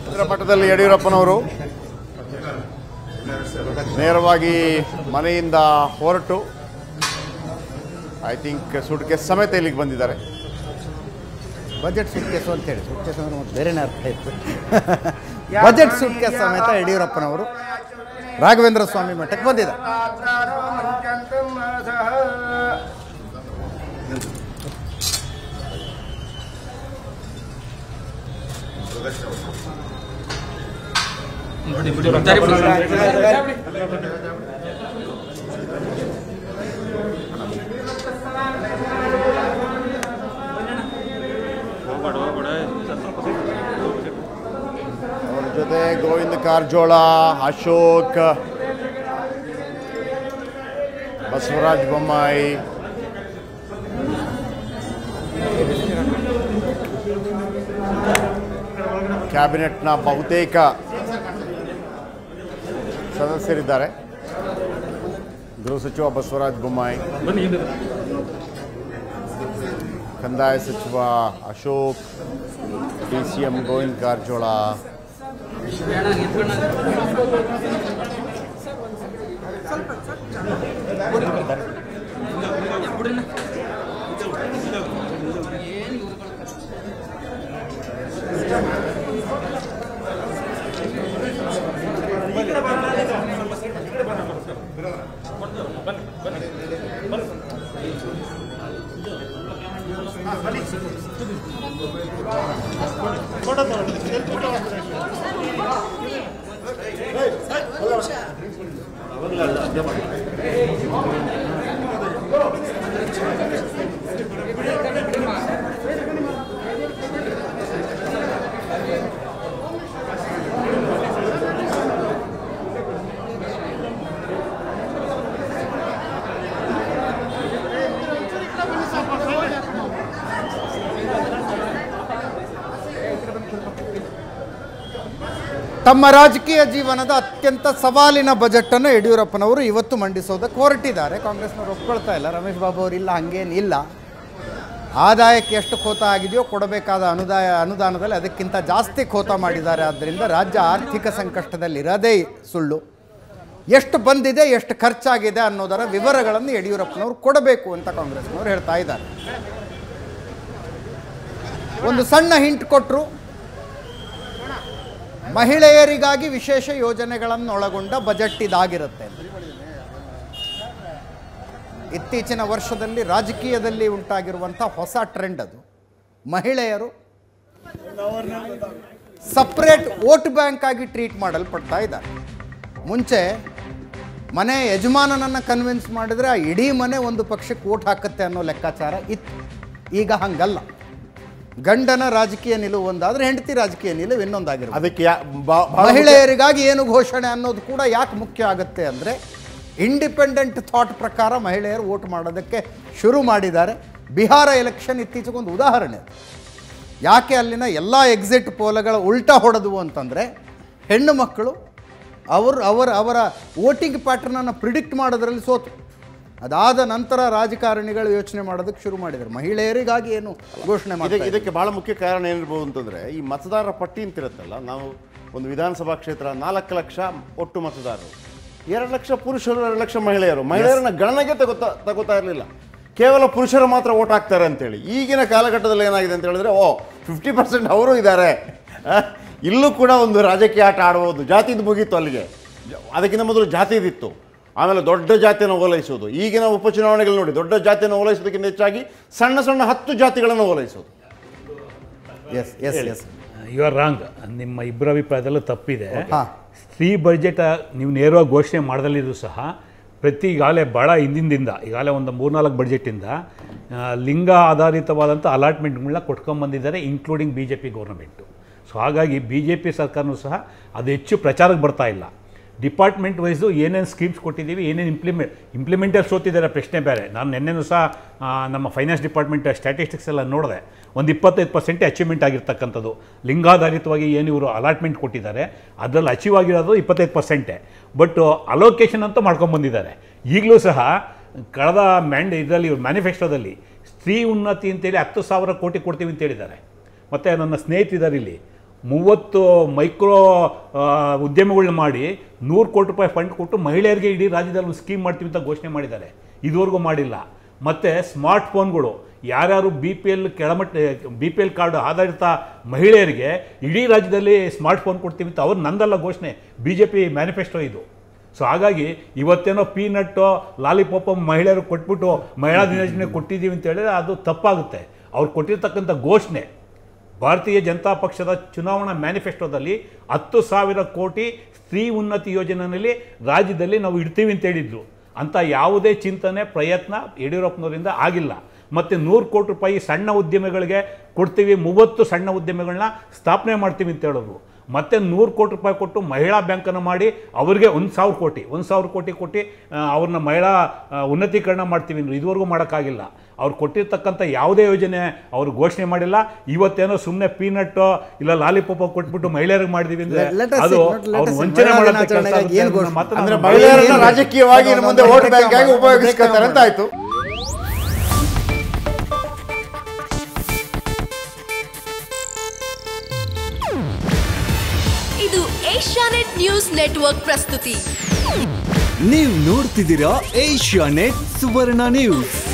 ಇದರ ಮಟ್ಟದಲ್ಲಿ ಯಡಿಯೂರಪ್ಪನವರು ನೇರವಾಗಿ ಮನೆಯಿಂದ ಹೊರಟು ಐ ಥಿಂಕ್ ಸುಟ್ಕೆ ಸಮೇತ ಇಲ್ಲಿಗೆ ಬಂದಿದ್ದಾರೆ ಬಜೆಟ್ ಸುಟ್ಕೇಸು ಅಂತೇಳಿ ಸುಟ್ಕೇಸು ಅಂದ್ರೆ ಮತ್ತೆ ಬೇರೆನೇ ಅರ್ಥ ಇತ್ತು ಬಜೆಟ್ ಸುಟ್ಕೇಸ್ ಸಮೇತ ಯಡಿಯೂರಪ್ಪನವರು ರಾಘವೇಂದ್ರ ಸ್ವಾಮಿ ಮಠಕ್ಕೆ ಬಂದಿದ್ದಾರೆ ಅವರ ಜೊತೆ ಗೋವಿಂದ ಕಾರಜೋಳ ಅಶೋಕ್ ಬಸವರಾಜ ಬೊಮ್ಮಾಯಿ ಕ್ಯಾಬಿನೆಟ್ನ ಬಹುತೇಕ ಸದಸ್ಯರಿದ್ದಾರೆ ಗೃಹ ಸಚಿವ ಬಸವರಾಜ ಬೊಮ್ಮಾಯಿ ಕಂದಾಯ ಸಚಿವ Ashok D C M Govinda Karajola ತಮ್ಮ ರಾಜಕೀಯ ಜೀವನದ ಅತ್ಯಂತ ಸವಾಲಿನ ಬಜೆಟನ್ನು ಯಡಿಯೂರಪ್ಪನವರು ಇವತ್ತು ಮಂಡಿಸೋದಕ್ಕೆ ಹೊರಟಿದ್ದಾರೆ ಕಾಂಗ್ರೆಸ್ನವರು ಒಪ್ಕೊಳ್ತಾ ಇಲ್ಲ ರಮೇಶ್ ಬಾಬು ಅವರು ಇಲ್ಲ ಹಂಗೇನಿಲ್ಲ ಆದಾಯಕ್ಕೆ ಎಷ್ಟು ಖೋತ ಆಗಿದೆಯೋ ಕೊಡಬೇಕಾದ ಅನುದಾಯ ಅನುದಾನದಲ್ಲಿ ಅದಕ್ಕಿಂತ ಜಾಸ್ತಿ ಖೋತ ಮಾಡಿದ್ದಾರೆ ಆದ್ದರಿಂದ ರಾಜ್ಯ ಆರ್ಥಿಕ ಸಂಕಷ್ಟದಲ್ಲಿರೋದೇ ಸುಳ್ಳು ಎಷ್ಟು ಬಂದಿದೆ ಎಷ್ಟು ಖರ್ಚಾಗಿದೆ ಅನ್ನೋದರ ವಿವರಗಳನ್ನು ಯಡಿಯೂರಪ್ಪನವರು ಕೊಡಬೇಕು ಅಂತ ಕಾಂಗ್ರೆಸ್ನವರು ಹೇಳ್ತಾ ಇದ್ದಾರೆ ಒಂದು ಸಣ್ಣ ಹಿಂಟ್ ಕೊಟ್ಟರು ಮಹಿಳೆಯರಿಗಾಗಿ ವಿಶೇಷ ಯೋಜನೆಗಳನ್ನು ಒಳಗೊಂಡ ಬಜೆಟ್ ಇದಾಗಿರುತ್ತೆ ಇತ್ತೀಚಿನ ವರ್ಷದಲ್ಲಿ ರಾಜಕೀಯದಲ್ಲಿ ಉಂಟಾಗಿರುವಂಥ ಹೊಸ ಟ್ರೆಂಡ್ ಅದು ಮಹಿಳೆಯರು ಸಪ್ರೇಟ್ ವೋಟ್ ಬ್ಯಾಂಕ್ ಆಗಿ ಟ್ರೀಟ್ ಮಾಡಲ್ಪಡ್ತಾ ಇದ್ದಾರೆ ಮುಂಚೆ ಮನೆ ಯಜಮಾನನನ್ನು ಕನ್ವಿನ್ಸ್ ಮಾಡಿದರೆ ಆ ಇಡೀ ಮನೆ ಒಂದು ಪಕ್ಷಕ್ಕೆ ವೋಟ್ ಹಾಕುತ್ತೆ ಅನ್ನೋ ಲೆಕ್ಕಾಚಾರ ಇತ್ತು ಈಗ ಹಂಗಲ್ಲ ಗಂಡನ ರಾಜಕೀಯ ನಿಲುವು ಒಂದಾದ್ರೆ ಹೆಂಡತಿ ರಾಜಕೀಯ ನಿಲುವು ಇನ್ನೊಂದಾಗಿರುತ್ತೆ ಅದಕ್ಕೆ ಯಾ- ಬಾ- ಬಹಳ ಮುಖ್ಯ- ಮಹಿಳೆಯರಿಗಾಗಿ ಏನು ಘೋಷಣೆ ಅನ್ನೋದು ಕೂಡ ಯಾಕೆ ಮುಖ್ಯ ಆಗುತ್ತೆ ಅಂದರೆ ಇಂಡಿಪೆಂಡೆಂಟ್ ಥಾಟ್ ಪ್ರಕಾರ ಮಹಿಳೆಯರು ವೋಟ್ ಮಾಡೋದಕ್ಕೆ ಶುರು ಮಾಡಿದ್ದಾರೆ ಬಿಹಾರ ಎಲೆಕ್ಷನ್ ಇತ್ತೀಚೆಗೊಂದು ಉದಾಹರಣೆ ಅದು. ಯಾಕೆ ಅಲ್ಲಿನ ಎಲ್ಲ ಎಕ್ಸಿಟ್ ಪೋಲ್ಗಳ ಉಲ್ಟಾ ಹೊಡೆದವು ಅಂತಂದರೆ ಹೆಣ್ಣು ಮಕ್ಕಳು ಅವರು ಅವರ ಅವರ ವೋಟಿಂಗ್ ಪ್ಯಾಟರ್ನನ್ನು ಪ್ರಿಡಿಕ್ಟ್ ಮಾಡೋದ್ರಲ್ಲಿ ಸೋತು ಅದಾದ ನಂತರ ರಾಜಕಾರಣಿಗಳು ಯೋಚನೆ ಮಾಡೋದಕ್ಕೆ ಶುರು ಮಾಡಿದರು ಮಹಿಳೆಯರಿಗಾಗಿ ಏನು ಘೋಷಣೆ ಇದಕ್ಕೆ ಮಾಡಿದ್ದಾರೆ ಇದಕ್ಕೆ ಬಹಳ ಮುಖ್ಯ ಕಾರಣ ಏನಿರ್ಬೋದು ಅಂತಂದ್ರೆ ಈ ಮತದಾರರ ಪಟ್ಟಿ ಅಂತಿರುತ್ತಲ್ಲ ನಾವು ಒಂದು ವಿಧಾನಸಭಾ ಕ್ಷೇತ್ರ ನಾಲ್ಕು ಲಕ್ಷ ಒಟ್ಟು ಮತದಾರರು ಎರಡು ಲಕ್ಷ ಪುರುಷರು ಎರಡು ಲಕ್ಷ ಮಹಿಳೆಯರು ಮಹಿಳೆಯರನ್ನ ಗಣನೆಗೆ ತಗೋತಾ ತಗೋತಾ ಇರಲಿಲ್ಲ ಕೇವಲ ಪುರುಷರು ಮಾತ್ರ ಓಟ್ ಹಾಕ್ತಾರೆ ಅಂತೇಳಿ ಈಗಿನ ಕಾಲಘಟ್ಟದಲ್ಲಿ ಏನಾಗಿದೆ ಅಂತ ಹೇಳಿದ್ರೆ ಓ ಫಿಫ್ಟಿ ಪರ್ಸೆಂಟ್ ಅವರು ಇದ್ದಾರೆ ಆ, ಇಲ್ಲೂ ಕೂಡ ಒಂದು ರಾಜಕೀಯ ಆಟ ಆಡ್ಬೋದು ಜಾತಿದು ಮುಗೀತು ಅಲ್ಲಿಗೆ ಜ- ಅದಕ್ಕಿಂತ ಮೊದಲು ಜಾತಿದಿತ್ತು ಆಮೇಲೆ ದೊಡ್ಡ ಜಾತಿಯನ್ನು ಓಲೈಸೋದು ಈಗಿನ ಉಪಚುನಾವಣೆಗಳು ನೋಡಿ ದೊಡ್ಡ ಜಾತಿಯನ್ನು ಓಲೈಸೋದಕ್ಕಿಂತ ಹೆಚ್ಚಾಗಿ ಸಣ್ಣ ಸಣ್ಣ ಹತ್ತು ಜಾತಿಗಳನ್ನು ಓಲೈಸೋದು yes yes yes you are wrong ನಿಮ್ಮ ಇಬ್ಬರ ಅಭಿಪ್ರಾಯದಲ್ಲೂ ತಪ್ಪಿದೆ ಹಾಂ ಸ್ತ್ರೀ ಬಜೆಟ್ ನೀವು ನೇರವಾಗಿ ಘೋಷಣೆ ಮಾಡದಲ್ಲಿದ್ದು ಸಹ ಪ್ರತಿ ಈಗಾಗಲೇ ಭಾಳ ಹಿಂದಿಂದಿಂದ ಈಗಾಗಲೇ ಒಂದು ಮೂರ್ನಾಲ್ಕು ಬಡ್ಜೆಟಿಂದ ಆ, ಲಿಂಗ ಆಧಾರಿತವಾದಂಥ ಅಲಾಟ್ಮೆಂಟ್ಗಳನ್ನ ಕೊಟ್ಕೊಂಬಂದಿದ್ದಾರೆ including B J P government so ಹಾಗಾಗಿ ಬಿ ಜೆ ಪಿ ಸರ್ಕಾರನೂ ಸಹ ಅದು ಹೆಚ್ಚು ಪ್ರಚಾರಕ್ಕೆ ಬರ್ತಾ ಇಲ್ಲ ಡಿಪಾರ್ಟ್ಮೆಂಟ್ ವೈಸು ಏನೇನು ಸ್ಕೀಮ್ಸ್ ಕೊಟ್ಟಿದ್ದೀವಿ ಏನೇನು ಇಂಪ್ಲಿಮೆಂಟ್ ಇಂಪ್ಲಿಮೆಂಟಲ್ಲಿ ಸೋತಿದ್ದಾರೆ ಪ್ರಶ್ನೆ ಬೇರೆ ನಾನು ನಿನ್ನೆನೂ ಸಹ ಆ, ನಮ್ಮ ಫೈನಾನ್ಸ್ ಡಿಪಾರ್ಟ್ಮೆಂಟ್ ಸ್ಟ್ಯಾಟಿಸ್ಟಿಕ್ಸ್ ಎಲ್ಲ ನೋಡಿದೆ ಒಂದು ಇಪ್ಪತ್ತೈದು ಪರ್ಸೆಂಟ್ ಅಚೀವ್ಮೆಂಟ್ ಆಗಿರ್ತಕ್ಕಂಥದ್ದು ಲಿಂಗಾಧಾರಿತವಾಗಿ ಏನು ಇವರು ಅಲಾಟ್ಮೆಂಟ್ ಕೊಟ್ಟಿದ್ದಾರೆ ಅದರಲ್ಲಿ ಅಚೀವ್ ಆಗಿರೋದು ಇಪ್ಪತ್ತೈದು ಪರ್ಸೆಂಟೇ ಬಟ್ ಅಲೋಕೇಶನ್ ಅಂತೂ ಮಾಡ್ಕೊಂಬಂದಿದ್ದಾರೆ ಈಗಲೂ ಸಹ ಕಳೆದ ಮ್ಯಾಂಡ್ ಇದರಲ್ಲಿ ಇವ್ರ ಮ್ಯಾನಿಫೆಸ್ಟೋದಲ್ಲಿ ಸ್ತ್ರೀ ಉನ್ನತಿ ಅಂತೇಳಿ ಹತ್ತು ಸಾವಿರ ಕೋಟಿ ಕೊಡ್ತೀವಿ ಅಂತ ಹೇಳಿದ್ದಾರೆ ಮತ್ತು ನನ್ನ ಸ್ನೇಹಿತರಿದ್ದಾರೆ ಇಲ್ಲಿ ಮೂವತ್ತು ಮೈಕ್ರೋ ಉದ್ಯಮಗಳನ್ನ ಮಾಡಿ ನೂರು ಕೋಟಿ ರೂಪಾಯಿ ಫಂಡ್ ಕೊಟ್ಟು ಮಹಿಳೆಯರಿಗೆ ಇಡೀ ರಾಜ್ಯದಲ್ಲಿ ಒಂದು ಸ್ಕೀಮ್ ಮಾಡ್ತೀವಿ ಅಂತ ಘೋಷಣೆ ಮಾಡಿದ್ದಾರೆ ಇದುವರೆಗೂ ಮಾಡಿಲ್ಲ ಮತ್ತು ಸ್ಮಾರ್ಟ್ ಫೋನ್ಗಳು ಯಾರ್ಯಾರು ಬಿ ಪಿ ಎಲ್ ಕೆಳಮಟ್ಟ ಬಿ ಪಿ ಎಲ್ ಕಾರ್ಡ್ ಆಧಾರಿತ ಮಹಿಳೆಯರಿಗೆ ಇಡೀ ರಾಜ್ಯದಲ್ಲಿ ಸ್ಮಾರ್ಟ್ ಫೋನ್ ಕೊಡ್ತೀವಿ ಅಂತ ಅವ್ರು ನಂದಲ್ಲ ಘೋಷಣೆ ಬಿ ಜೆ ಪಿ ಮ್ಯಾನಿಫೆಸ್ಟೋ ಇದು ಸೊ ಹಾಗಾಗಿ ಇವತ್ತೇನೋ ಪೀನಟ್ಟು ಲಾಲಿಪಾಪ ಮಹಿಳೆಯರು ಕೊಟ್ಬಿಟ್ಟು ಮಹಿಳಾ ದಿನಾಚರಣೆ ಕೊಟ್ಟಿದ್ದೀವಿ ಅಂತ ಹೇಳಿದ್ರೆ ಅದು ತಪ್ಪಾಗುತ್ತೆ ಅವ್ರು ಕೊಟ್ಟಿರ್ತಕ್ಕಂಥ ಘೋಷಣೆ ಭಾರತೀಯ ಜನತಾ ಪಕ್ಷದ ಚುನಾವಣಾ ಮ್ಯಾನಿಫೆಸ್ಟೋದಲ್ಲಿ ಹತ್ತು ಸಾವಿರ ಕೋಟಿ ಸ್ತ್ರೀ ಉನ್ನತಿ ಯೋಜನೆಯಲ್ಲಿ ರಾಜ್ಯದಲ್ಲಿ ನಾವು ಇಡ್ತೀವಿ ಅಂತ ಹೇಳಿದ್ರು ಅಂತ ಯಾವುದೇ ಚಿಂತನೆ ಪ್ರಯತ್ನ ಯಡಿಯೂರಪ್ಪನವರಿಂದ ಆಗಿಲ್ಲ ಮತ್ತು ನೂರು ಕೋಟಿ ರೂಪಾಯಿ ಸಣ್ಣ ಉದ್ಯಮಿಗಳಿಗೆ ಕೊಡ್ತೀವಿ ಮೂವತ್ತು ಸಣ್ಣ ಉದ್ಯಮಿಗಳನ್ನ ಸ್ಥಾಪನೆ ಮಾಡ್ತೀವಿ ಅಂತ ಹೇಳಿದ್ರು ಮತ್ತೆ ನೂರು ಕೋಟಿ ರೂಪಾಯಿ ಕೊಟ್ಟು ಮಹಿಳಾ ಬ್ಯಾಂಕನ್ನು ಮಾಡಿ ಅವರಿಗೆ ಒಂದು ಸಾವಿರ ಕೋಟಿ ಒಂದು ಸಾವಿರ ಕೋಟಿ ಕೊಟ್ಟು ಆ, ಅವ್ರನ್ನ ಮಹಿಳಾ ಆ, ಉನ್ನತೀಕರಣ ಮಾಡ್ತೀವಿ ಅಂದ್ರೆ ಇದುವರೆಗೂ ಮಾಡೋಕ್ಕಾಗಿಲ್ಲ ಅವ್ರು ಕೊಟ್ಟಿರ್ತಕ್ಕಂಥ ಯಾವುದೇ ಯೋಜನೆ ಅವರು ಘೋಷಣೆ ಮಾಡಿಲ್ಲ ಇವತ್ತೇನೋ ಸುಮ್ಮನೆ ಪೀನಟ್ಟು ಇಲ್ಲ ಲಾಲಿಪಾಪ ಕೊಟ್ಬಿಟ್ಟು ಮಹಿಳೆಯರಿಗೆ ಮಾಡಿದೀವಿ ಅಂದ್ರೆ Let- let us ಅದು see, not let ಅವ್ರು us see. ವಂಚನೆ ಮಹಿಳಾ ಮಾಡೋಂಥ ಕೆಲಸ ದಿನಾಚರಣೆಗಾಗಿ ಆಗುತ್ತೆ ಏನು ಅನ್ನೋ ಘೋಷಣೆ? ಮಾತನ್ನ ಅಂದ್ರೆ ನಾವು ಮಹಿಳೆಯರನ್ನ ಏನು- ರಾಜಕೀಯವಾಗಿ ಇನ್ನು ಮುಂದೆ ಒಂದು ವೋಟ್ break ಬ್ಯಾಂಕ್ ಆಗಿ ಮಾಡೋಣ, ಉಪಯೋಗಿಸ್ಕೊಳ್ತಾರೆ ಅಂತ break ಆಯ್ತು ಇದು ಏಷ್ಯಾನೆಟ್ ನ್ಯೂಸ್ ನೆಟ್ವರ್ಕ್ ಪ್ರಸ್ತುತಿ ನೀವು ನೋಡ್ತಿದ್ದೀರಾ ಏಷ್ಯಾ ನೆಟ್ ಸುವರ್ಣ ನ್ಯೂಸ್